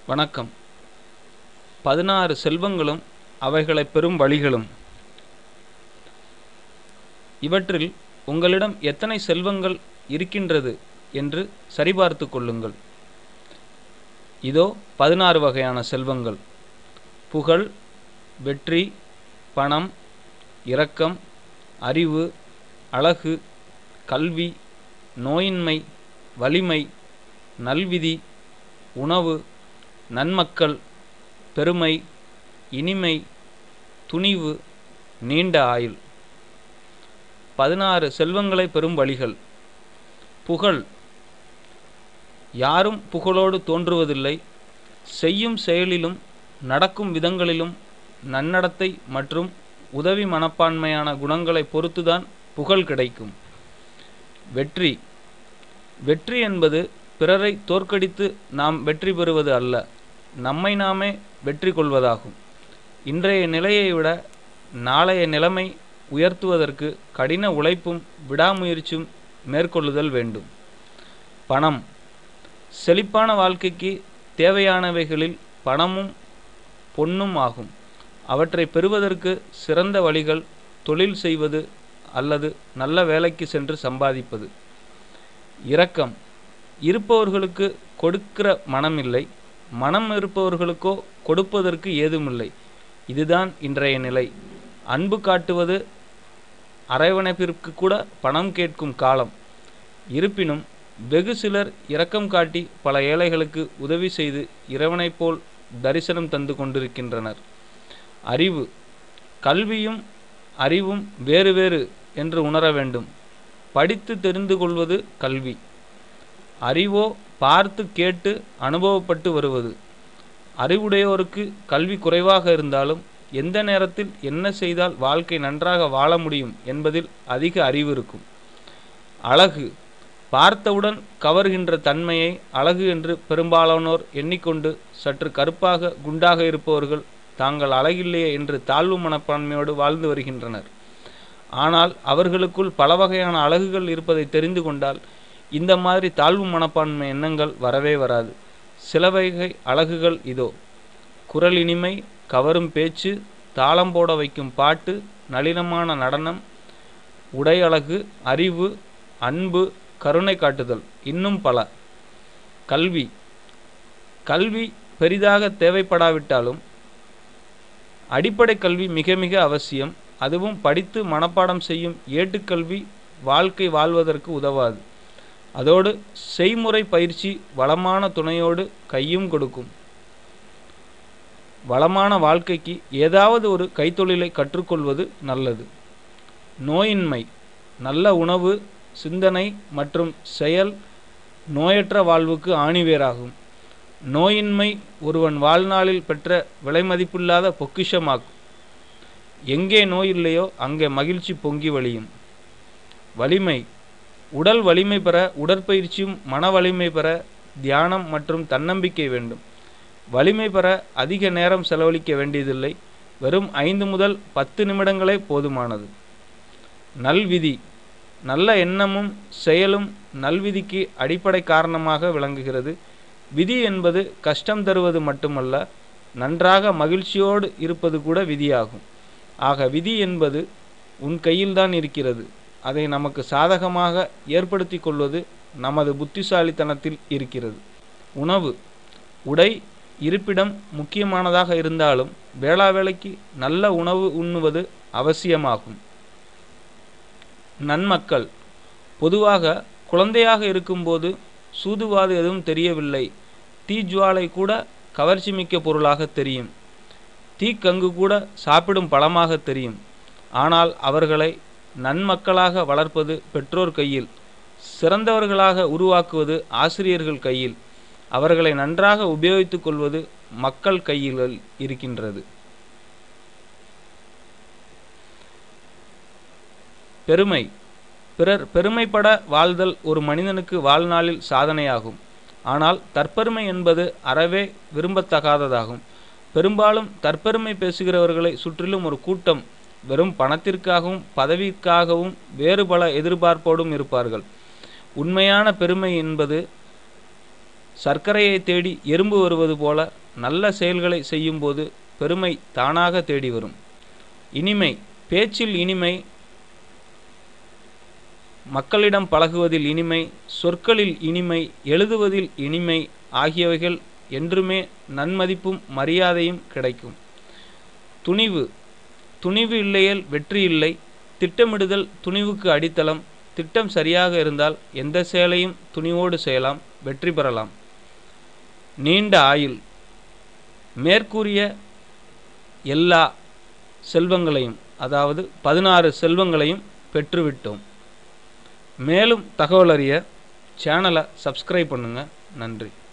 வணக்கம் பதினாறு செல்வங்களும் அவைகளைப் பெறும் வழிகளும் இவற்றில் உங்களிடம் எத்தனை செல்வங்கள் இருக்கின்றது என்று சரிபார்த்து கொள்ளுங்கள் இதோ பதினாறு வகையான செல்வங்கள் புகழ் வெற்றி பணம் இரக்கம் அறிவு அழகு கல்வி நோயின்மை வலிமை நல்விதி உணவு நன்மக்கள் பெருமை இனிமை துணிவு நீண்ட ஆயுள் பதினாறு செல்வங்களை பெறும் வழிகள் புகழ் யாரும் புகழோடு தோன்றுவதில்லை செய்யும் செயலிலும் நடக்கும் விதங்களிலும் நன்னடத்தை மற்றும் உதவி மனப்பான்மையான குணங்களை பொறுத்துதான் புகழ் கிடைக்கும் வெற்றி வெற்றி என்பது பிறரை தோற்கடித்து நாம் வெற்றி பெறுவது அல்ல நம்மை நாமே வெற்றி கொள்வதாகும் இன்றைய நிலையை விட நாளைய நிலைமை உயர்த்துவதற்கு கடின உழைப்பும் விடாமுயற்சியும் மேற்கொள்ளுதல் வேண்டும் பணம் செழிப்பான வாழ்க்கைக்கு தேவையானவைகளில் பணமும் பொன்னும் ஆகும் அவற்றை பெறுவதற்கு சிறந்த வழிகள் தொழில் செய்வது அல்லது நல்ல வேலைக்கு சென்று சம்பாதிப்பது இரக்கம் இருப்பவர்களுக்கு கொடுக்கிற மனம் இல்லை மனம் இருப்பவர்களுக்கோ கொடுப்பதற்கு ஏதுமில்லை இதுதான் இன்றைய நிலை அன்பு காட்டுவது அரவணைப்பிற்கு கூட பணம் கேட்கும் காலம் இருப்பினும் வெகு சிலர் இரக்கம் காட்டி பல ஏழைகளுக்கு உதவி செய்து இறைவனைப் போல் தரிசனம் தந்து கொண்டிருக்கின்றனர் அறிவு கல்வியும் அறிவும் வேறு வேறு என்று உணர வேண்டும் படித்து தெரிந்து கொள்வது கல்வி அறிவோ பார்த்து கேட்டு அனுபவப்பட்டு வருவது அறிவுடையோருக்கு கல்வி குறைவாக இருந்தாலும் எந்த நேரத்தில் என்ன செய்தால் வாழ்க்கை நன்றாக வாழ முடியும் என்பதில் அதிக அறிவு இருக்கும் அழகு பார்த்தவுடன் கவர்கின்ற தன்மையை அழகு என்று பெரும்பாலானோர் எண்ணிக்கொண்டு சற்று கருப்பாக குண்டாக இருப்பவர்கள் தாங்கள் அழகில்லையே என்று தாழ்வு மனப்பான்மையோடு வாழ்ந்து வருகின்றனர் ஆனால் அவர்களுக்குள் பல வகையான அழகுகள் இருப்பதை தெரிந்து கொண்டால் இந்த மாதிரி தாழ்வு மனப்பான்மை எண்ணங்கள் வரவே வராது சில வகை அழகுகள் இதோ குரல் இனிமை கவரும் பேச்சு தாளம் போட வைக்கும் பாட்டு நளினமான நடனம் உடை அழகு அறிவு அன்பு கருணை காட்டுதல் இன்னும் பல கல்வி கல்வி பெரிதாக தேவைப்படாவிட்டாலும் அடிப்படை கல்வி மிக மிக அவசியம் அதுவும் படித்து மனப்பாடம் செய்யும் ஏட்டுக்கல்வி வாழ்க்கை வாழ்வதற்கு உதவாது அதோடு செய்முறை பயிற்சி வளமான துணையோடு கையும் கொடுக்கும் வளமான வாழ்க்கைக்கு ஏதாவது ஒரு கைத்தொழிலை கற்றுக்கொள்வது நல்லது நோயின்மை நல்ல உணவு சிந்தனை மற்றும் செயல் நோயற்ற வாழ்வுக்கு ஆணிவேராகும் நோயின்மை ஒருவன் வாழ்நாளில் பெற்ற விலைமதிப்பில்லாத பொக்கிஷமாக்கும் எங்கே நோய் இல்லையோ அங்கே மகிழ்ச்சி பொங்கி வழியும் வலிமை உடல் வலிமை பெற உடற்பயிற்சியும் மன வலிமை பெற தியானம் மற்றும் தன்னம்பிக்கை வேண்டும் வலிமை பெற அதிக நேரம் செலவழிக்க வேண்டியதில்லை வெறும் ஐந்து முதல் பத்து நிமிடங்களே போதுமானது நல்விதி நல்ல எண்ணமும் செயலும் நல்விதிக்கு அடிப்படை காரணமாக விளங்குகிறது விதி என்பது கஷ்டம் தருவது மட்டுமல்ல நன்றாக மகிழ்ச்சியோடு இருப்பது கூட விதியாகும் ஆக விதி என்பது உன் கையில்தான் இருக்கிறது அதை நமக்கு சாதகமாக ஏற்படுத்தி கொள்வது நமது புத்திசாலித்தனத்தில் இருக்கிறது உணவு உடை இருப்பிடம் முக்கியமானதாக இருந்தாலும் வேளா வேலைக்கு நல்ல உணவு உண்ணுவது அவசியமாகும் நன்மக்கள் பொதுவாக குழந்தையாக இருக்கும்போது சூதுவாது எதுவும் தெரியவில்லை தீஜுவாலை கூட கவர்ச்சி மிக்க பொருளாக தெரியும் தீக்கங்கு கூட சாப்பிடும் பழமாக தெரியும் ஆனால் அவர்களை நன்மக்களாக வளர்ப்பது பெற்றோர் கையில் சிறந்தவர்களாக உருவாக்குவது ஆசிரியர்கள் கையில் அவர்களை நன்றாக உபயோகித்துக் கொள்வது மக்கள் கையில் இருக்கின்றது பெருமை பிறர் பெருமைப்பட வாழ்தல் ஒரு மனிதனுக்கு வாழ்நாளில் சாதனையாகும் ஆனால் தற்பெருமை என்பது அறவே விரும்பத்தகாததாகும் பெரும்பாலும் தற்பெருமை பேசுகிறவர்களை சுற்றிலும் ஒரு கூட்டம் வெறும் பணத்திற்காகவும் பதவிக்காகவும் வேறு பல எதிர்பார்ப்போடும் இருப்பார்கள் உண்மையான பெருமை என்பது சர்க்கரையை தேடி எறும்பு வருவது போல நல்ல செயல்களை செய்யும்போது பெருமை தானாக தேடி வரும் இனிமை பேச்சில் இனிமை மக்களிடம் பழகுவதில் இனிமை சொற்களில் இனிமை எழுதுவதில் இனிமை ஆகியவைகள் என்றுமே நன்மதிப்பும் மரியாதையும் கிடைக்கும் துணிவு துணிவு இல்லையேல் வெற்றி இல்லை திட்டமிடுதல் துணிவுக்கு அடித்தளம் திட்டம் சரியாக இருந்தால் எந்த செயலையும் துணிவோடு செய்யலாம் வெற்றி பெறலாம் நீண்ட ஆயுள் மேற்கூறிய எல்லா செல்வங்களையும் அதாவது பதினாறு செல்வங்களையும் பெற்றுவிட்டோம் மேலும் தகவல் அறிய சேனலை சப்ஸ்கிரைப் பண்ணுங்கள் நன்றி